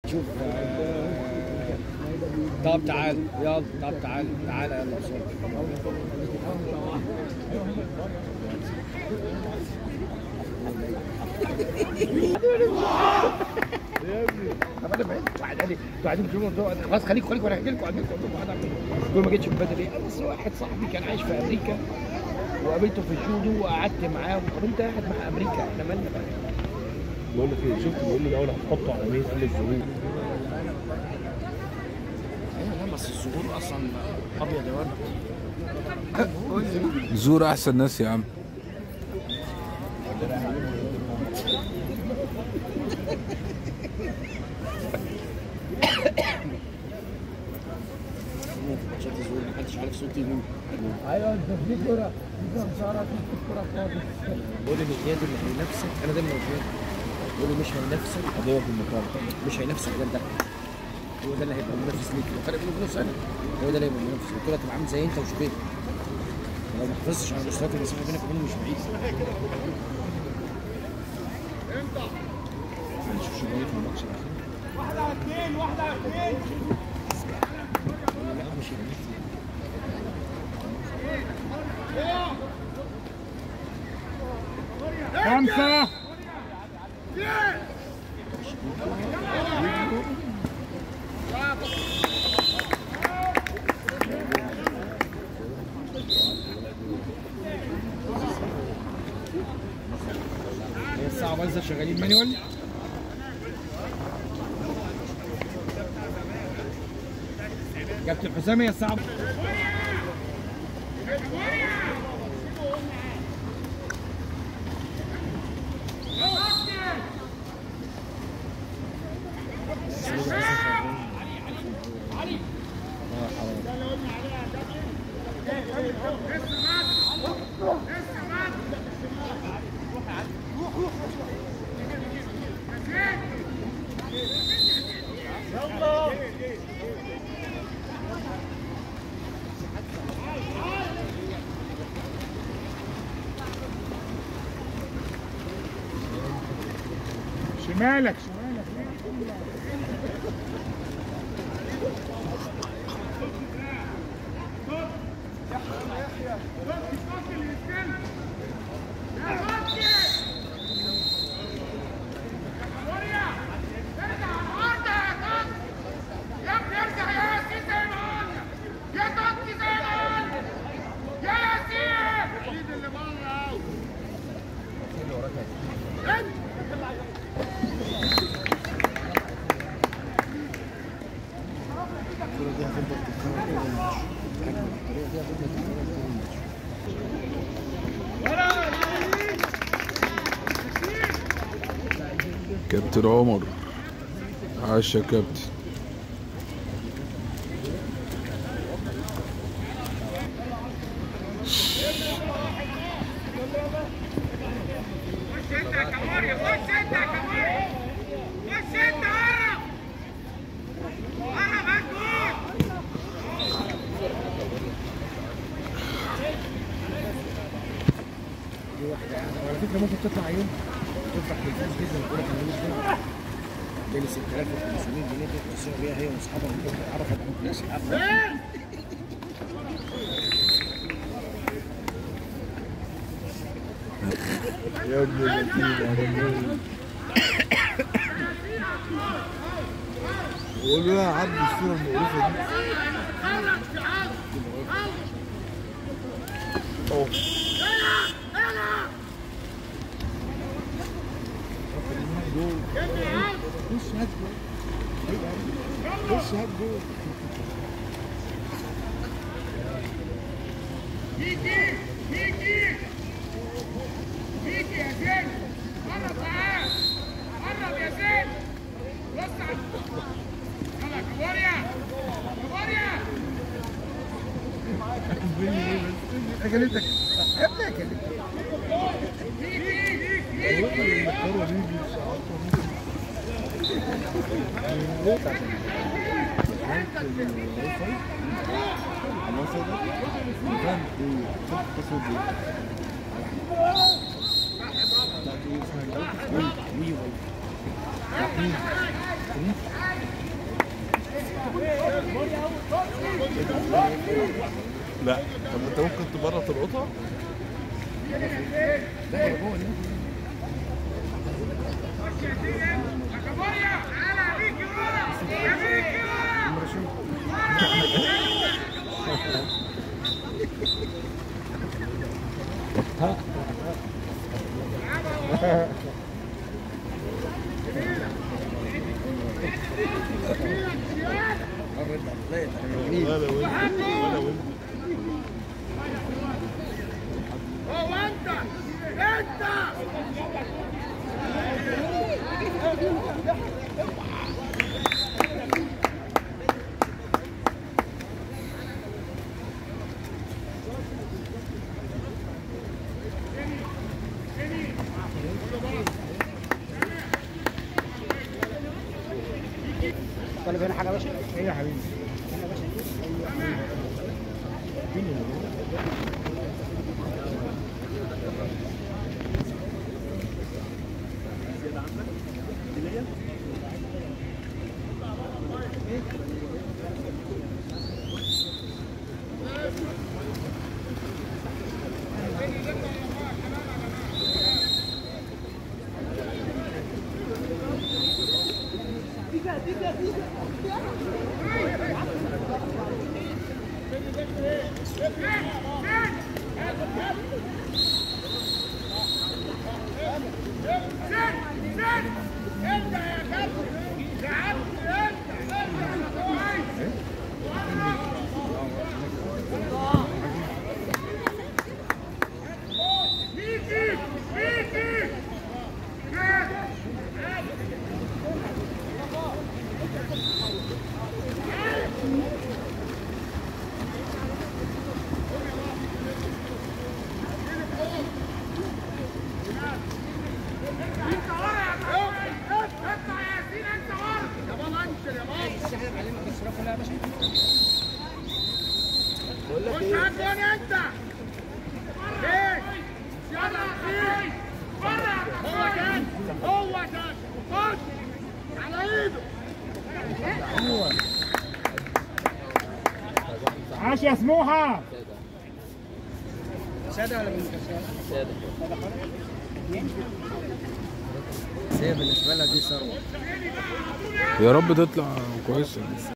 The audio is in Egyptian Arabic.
شوف آه، طب تعال يلا طب تعال تعال يلا بسرعه طب انا بعيد واحد قال لي انتوا قاعدين بتقولوا خلاص خليك خليك وانا هحكي لكم عن دول ما جيتش بدري ايه بس واحد صاحبي كان عايش في امريكا وقابلته في الجودو وقعدت معاه طب انت قاعد مع امريكا احنا مالنا بقى بقول لك ايه شفت بيقول لي الاول هتحطه على مين قال لي الزهور ايوه لا بس الزهور اصلا ابيض يا ولد زور احسن ناس يا عم ماتشات الزهور محدش عارف صوتي مين ايوه انت في كوره في خساره في كوره خالص بقول النادي اللي هينافسك انا دايما بقول بقول مش هينافسك قضيه في المقابله مش هينافسك غير ده هو ده اللي هيبقى منافس ليك لو فرق بينه وبينه سنه هو ده اللي هيبقى منافس البطوله تبقى عامل زي انت وشبيه لو ما حافظتش على مستواك المسافه بينك وبينه مش بعيد هنشوف شويه في الماتش الاخير لا مش هينافس خمسه هي الساعه بايظه شغالين مانيوال كابتن حسام هي الساعه شمالك شمالك الكوره دي هتفضل تتكرر طول الماتش الحكم بالطريقه دي هتفضل تتكرر طول الماتش كابتن عمر عاش يا كابتن دي واحده يعني وعلى فكره ممكن تطلع يوم تفرح بالفوز جدا الكوره كان ماليش دعوه اداني 6500 جنيه تتوسع بيها هي واصحابها من كتر عرفت ناس عارفه يا ابن اللذين قول له يا عبد الصوره المقرفه دي اوه خش هات جول خش هات جول كلمتك يا ابني كلمتك وي وي لا طب انت ممكن تبرر تلقطها لا يا جوه ولا وانت ولا وانت طالب هنا حاجه يا باشا ايه يا حبيبي عاش يا سموحه ساده ولا من ساده؟ بس هي بالنسبه لها دي ثروه يا رب تطلع كويسه